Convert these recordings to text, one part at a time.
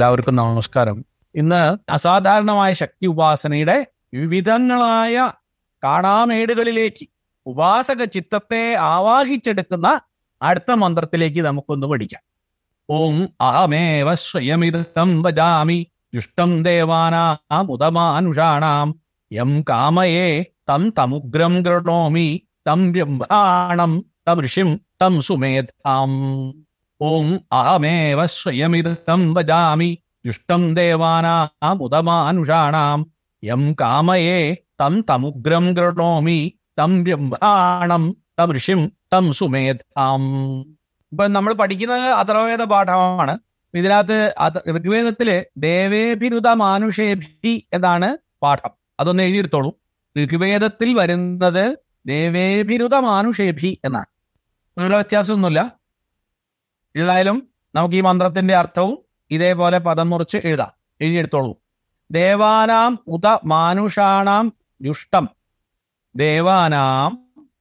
എല്ലാവർക്കും നമസ്കാരം ഇന്ന് അസാധാരണമായ ശക്തി ഉപാസനയുടെ വിവിധങ്ങളായ കാണാമേടുകളിലേക്ക് ഉപാസക ചിത്തത്തെ ആവാഹിച്ചെടുക്കുന്ന അടുത്ത മന്ത്രത്തിലേക്ക് നമുക്കൊന്ന് പഠിക്കാം ഓം അഹമേവ സ്വയമിതം വജാമി ദുഷ്ടം ദേവാനാമുതമാനുഷാണാം യം കാമയേ തം തമുഗ്രം ഗൃണോമി തം ബ്രഹ്മാണം തം ഋഷിം തം സുമേധാം ഓം അഹമേവ സ്വയമിതം വജാമി ദുഷ്ടം ദേവാനാമുതമാനുഷാണാം യം കാമയേ തം തമുഗ്രം ഗൃണോമി തം ബ്രഹ്മാണം തം ഋഷിം തം സുമേധാം ഇപ്പൊ നമ്മൾ പഠിക്കുന്നത് അഥർവേദ പാഠമാണ് ഇതിനകത്ത് അത- ഋഗ്വേദത്തില് ദേവേഭിരുത മാനുഷേഭി എന്നാണ് പാഠം അതൊന്ന് എഴുതിയെടുത്തോളൂ ഋഗ്വേദത്തിൽ വരുന്നത് ദേവേഭിരുത മാനുഷേഭി എന്നാണ് വേറെ വ്യത്യാസമൊന്നുമില്ല ഏതായാലും നമുക്ക് ഈ മന്ത്രത്തിന്റെ അർത്ഥവും ഇതേപോലെ പദം മുറിച്ച് എഴുതാം എഴുതിയെടുത്തോളൂ ദേവാനാം ഉത മാനുഷാണാം ദുഷ്ടം ദേവാനാം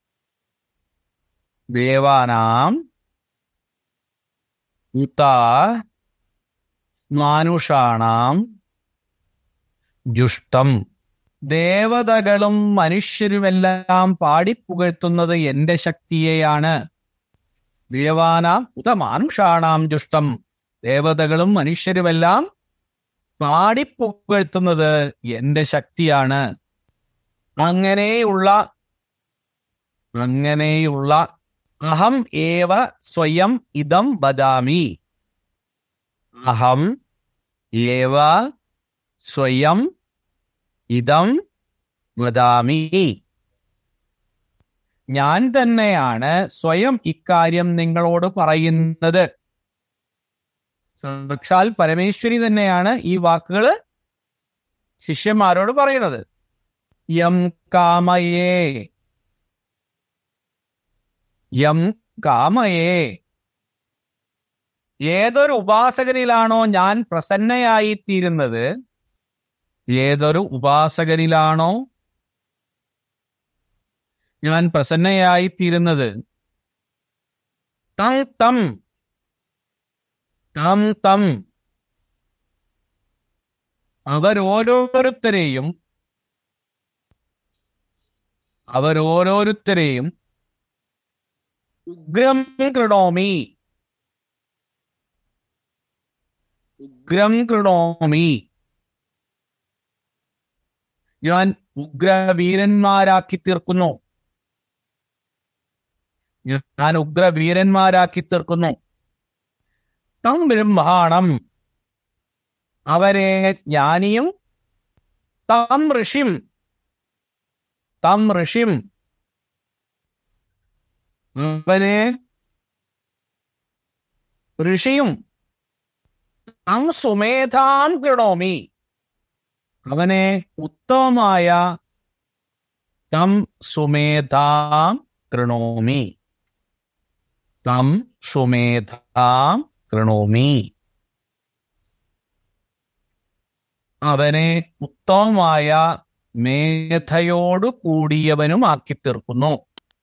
ദേവാനാം ഉത മാനുഷാണാം ജുഷ്ടം ദേവതകളും മനുഷ്യരുമെല്ലാം പാടിപ്പുകഴ്ത്തുന്നത് എന്റെ ശക്തിയെയാണ് ദേവാനാം ഉത മാനുഷാണാം ജുഷ്ടം ദേവതകളും മനുഷ്യരുമെല്ലാം പാടിപ്പുകഴ്ത്തുന്നത് എന്റെ ശക്തിയാണ് അങ്ങനെയുള്ള അങ്ങനെയുള്ള അഹം ഏവ സ്വയം ഇതം വദാമി അഹം ഏവ സ്വയം ഇതം വദാമി ഞാൻ തന്നെയാണ് സ്വയം ഇക്കാര്യം നിങ്ങളോട് പറയുന്നത് സാക്ഷാൽ പരമേശ്വരി തന്നെയാണ് ഈ വാക്കുകൾ ശിഷ്യന്മാരോട് പറയുന്നത് യം കാമയേ യം കാമയേ ഏതൊരു ഉപാസകനിലാണോ ഞാൻ പ്രസന്നയായിത്തീരുന്നത് ഏതൊരു ഉപാസകനിലാണോ ഞാൻ പ്രസന്നയായിത്തീരുന്നത് തം തം തം തം അവരോരോരുത്തരെയും അവരോരോരുത്തരെയും ഉഗ്രം കൃണോമി ഉഗ്രം കൃണോമി ഞാൻ ഉഗ്രവീരന്മാരാക്കി തീർക്കുന്നു ഞാൻ ഉഗ്രവീരന്മാരാക്കി തീർക്കുന്നു തം ബ്രഹ്മാണം അവരെ ജ്ഞാനിയും തം ഋഷിം തം ഋഷിം അവനെ ഋഷിയും തം സുമേധാം കൃണോമി അവനെ ഉത്തമമായ തം സുമേധാം കൃണോമി തം സുമേധാം കൃണോമി അവനെ ഉത്തമമായ മേധയോടു കൂടിയവനും ആക്കി തീർക്കുന്നു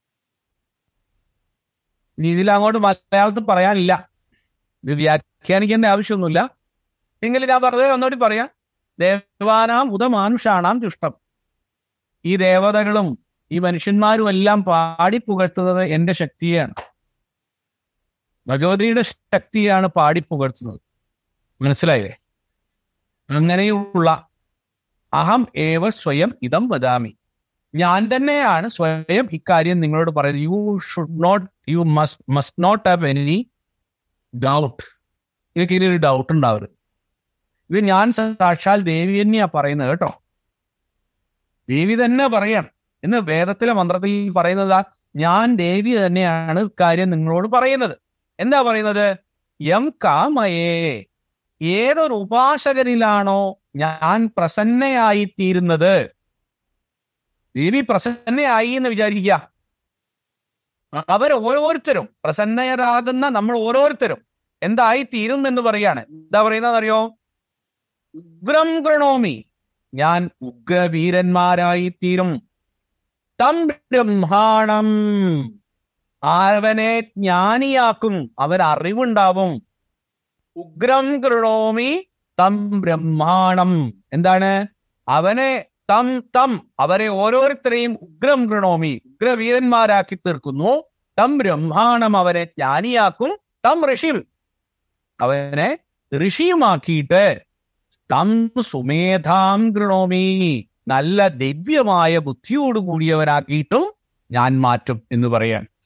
ഇനി ഇതിൽ അങ്ങോട്ട് മലയാളത്തിൽ പറയാനില്ല ഇത് വ്യാഖ്യാനിക്കേണ്ട ആവശ്യമൊന്നുമില്ല എങ്കിലും ഞാൻ പറഞ്ഞത് ഒന്നുകൂടി പറയാം ദേവാനാം ഉദമാനുഷാണാം ദുഷ്ടം ഈ ദേവതകളും ഈ മനുഷ്യന്മാരും എല്ലാം പാടി പുകഴ്ത്തുന്നത് എന്റെ ശക്തിയാണ് ഭഗവതിയുടെ ശക്തിയാണ് പാടി പുകഴ്ത്തുന്നത് മനസ്സിലായില്ലേ അങ്ങനെയുള്ള അഹം ഏവ സ്വയം ഇതം വദാമി ഞാൻ തന്നെയാണ് സ്വയം ഇക്കാര്യം നിങ്ങളോട് പറയുന്നത് you should not you must must not have any doubt നിങ്ങൾക്ക് ഇനി ഒരു ഡൗട്ട് ഉണ്ടാവരുത് ഇത് ഞാൻ സാക്ഷാൽ ദേവി തന്നെയാ പറയുന്നത് കേട്ടോ ദേവി തന്നെ പറയാണ് എന്ന് വേദത്തിലെ മന്ത്രത്തിൽ പറയുന്നത് ഞാൻ ദേവി തന്നെയാണ് കാര്യം നിങ്ങളോട് പറയുന്നത് എന്താ പറയുന്നത് യം കാമയേ ഏതൊരു ഉപാസകനിലാണോ ഞാൻ പ്രസന്നയായിത്തീരുന്നത് ദേവി പ്രസന്നയായി എന്ന് വിചാരിക്കുക അവർ ഓരോരുത്തരും പ്രസന്നരാകുന്ന നമ്മൾ ഓരോരുത്തരും എന്തായി തീരും എന്ന് പറയാണ് എന്താ പറയുന്നത് അറിയോ ഉഗ്രം ഗൃണോമി ഞാൻ ഉഗ്രവീരന്മാരായി തീരും തം ബ്രഹ്മാണം അവനെ ജ്ഞാനിയാക്കും അവൻ അറിവുണ്ടാവും ഉഗ്രം ഗൃണോമി തം ബ്രഹ്മാണം എന്താണ് അവനെ തം തം അവരെ ഓരോരുത്തരെയും ഉഗ്രം ഗൃണോമി ഉഗ്രവീരന്മാരാക്കി തീർക്കുന്നു തം ബ്രഹ്മാണം അവരെ ജ്ഞാനിയാക്കും തം ഋഷി അവനെ ഋഷിയുമാക്കിയിട്ട് തം സുമേധാം ഗൃണോമി നല്ല ദിവ്യമായ ബുദ്ധിയോട് കൂടിയവനാക്കിയിട്ടും ഞാൻ മാറ്റും എന്ന് പറയാൻ